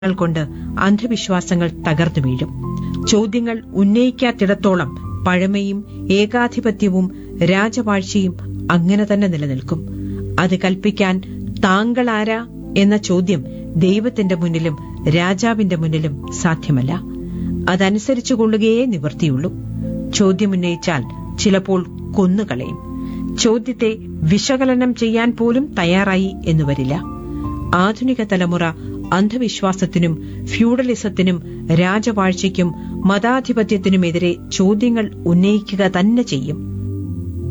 ങ്ങൾ കൊണ്ട് അന്ധവിശ്വാസങ്ങൾ തകർന്നു വീഴും ചോദ്യങ്ങൾ ഉന്നയിക്കാത്തിടത്തോളം പഴമയും ഏകാധിപത്യവും രാജവാഴ്ചയും അങ്ങനെ തന്നെ നിലനിൽക്കും അത് കൽപ്പിക്കാൻ താങ്കൾ ആരാ എന്ന ചോദ്യം ദൈവത്തിന്റെ മുന്നിലും രാജാവിന്റെ മുന്നിലും സാധ്യമല്ല അതനുസരിച്ചു കൊള്ളുകയേ നിവൃത്തിയുള്ളൂ ചോദ്യമുന്നയിച്ചാൽ ചിലപ്പോൾ കൊന്നുകളയും ചോദ്യത്തെ വിശകലനം ചെയ്യാൻ പോലും തയ്യാറായി എന്ന് വരില്ല ആധുനിക തലമുറ അന്ധവിശ്വാസത്തിനും ഫ്യൂഡലിസത്തിനും രാജവാഴ്ചയ്ക്കും മതാധിപത്യത്തിനുമെതിരെ ചോദ്യങ്ങൾ ഉന്നയിക്കുക തന്നെ ചെയ്യും